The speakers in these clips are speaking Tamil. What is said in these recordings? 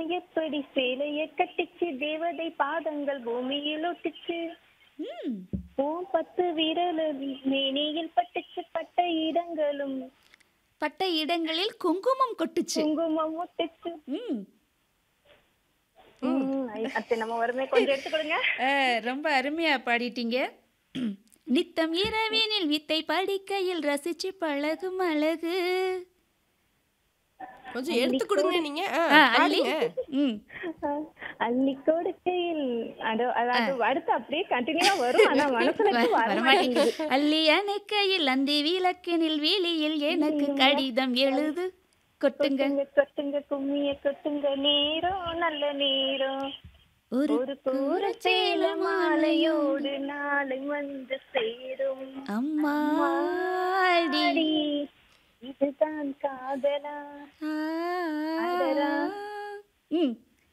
எப்படி சேலைய கட்டிச்சு தேவதை பாதங்கள் பூமியில் ஒட்டிச்சு ம் ஓம் பத்து விரல் மேனியில் பட்டுச்சு பட்ட இடங்களும் பட்ட இடங்களில் குங்குமம் கொட்டுச்சு குங்குமம் ஒட்டிச்சு ம் ம், ஐ- அத்தை நம்ம வருமே கொஞ்சம் எடுத்துக்கொடுங்க அஹ், ரொம்ப அருமையா பாடிட்டீங்க நித்தம் இரவினில் வித்தை படிக்கையில் ரசிச்சு பழகும் அழகு கொஞ்சம் எடுத்து கொடுங்க நீங்க ஆ, ஆ, அள்ளி பாடுங்க ம் அள்ளி கொடுக்கையில் அது அது அடுத்து அப்படியே கண்டினியூவா வரும் ஆனா மனசுல இருந்து வர மாட்டேங்குது வரமாட்டேங்குது அள்ளி அணைக்கையில் அந்தி விளக்கினில் வீலியில் எனக்கு கடிதம் எழுது கொட்டுங்க கொட்டுங்க கொட்டுங்க கும்மிய கொட்டுங்க நேரம் நல்ல நேரம் ஒரு ஒரு கூற சேல மாலையோடு நாளை வந்து சேரும் அம்மாடி அடி, இதுதான் காதலா அடரா. ம்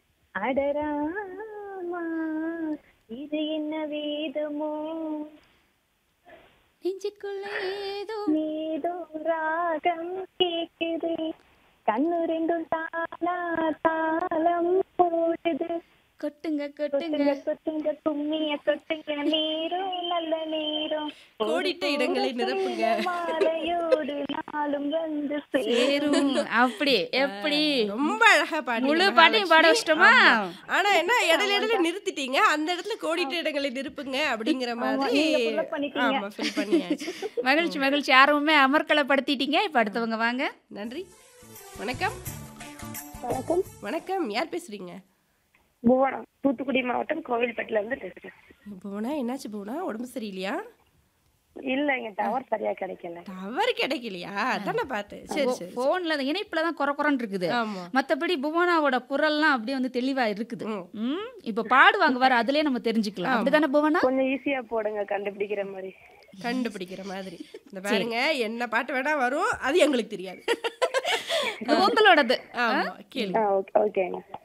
அடராமா இது என்ன வேதமோ நெஞ்சுக்குள்ள ஏதோ ஏதோ ராகம் கேக்குது கண்ணு ரெண்டும் தானா தாளம் போடுது கொட்டுங்க கொட்டுங்க கொட்டுங்க கொட்டுங்க கும்மிய கொட்டுங்க நேரம் நல்ல நேரம் கோடிட்ட இடங்களை நிரப்புங்க மாலையோடு நாளும் வந்து சேரும் சேரும் அப்படி எப்படி ரொம்ப அழகா பாடி முழு பாட்டையும் பாட வச்சிட்டோமா ஆனா என்ன இடையில இடையில நிறுத்திட்டீங்க அந்த இடத்துல கோடிட்ட இடங்களை நிரப்புங்க அப்படிங்கிற மாதிரி நீங்க fill up பண்ணிட்டீங்க. ஆமா ஃபில் பண்ணியாச்சு மகிழ்ச்சி மகிழ்ச்சி ஆர்வமே அமர்க்கலப்படுத்திட்டீங்க இப்ப அடுத்தவங்க வாங்க நன்றி வணக்கம் வணக்கம் வணக்கம் யார் பேசுறீங்க புவனம் தூத்துக்குடி மாவட்டம் கோவில்பட்டில இருந்து பேசுறேன் போனா என்னாச்சு போனா உடம்பு சரியில்லையா இல்லைங்க டவர் சரியா கிடைக்கல டவர் கிடைக்கலையா அதானே பார்த்தேன் சரி சரி போன்ல அந்த இணைப்புல தான் குறை குறைன்னு இருக்குது ஆமா மத்தபடி புவனாவோட குரல்லாம் அப்படியே வந்து தெளிவா இருக்குது ம். ம் இப்ப பாடுவாங்க வர அதுலயே நம்ம தெரிஞ்சுக்கலாம் அப்படிதானே புவனா கொஞ்சம் ஈஸியா போடுங்க கண்டுபிடிக்கிற மாதிரி கண்டுபிடிக்கிற மாதிரி இந்த பாருங்க என்ன பாட்டு வேணா வரும் அது எங்களுக்கு தெரியாது உங்களோடது ஆமா கேளு ஓகே ஓகேங்க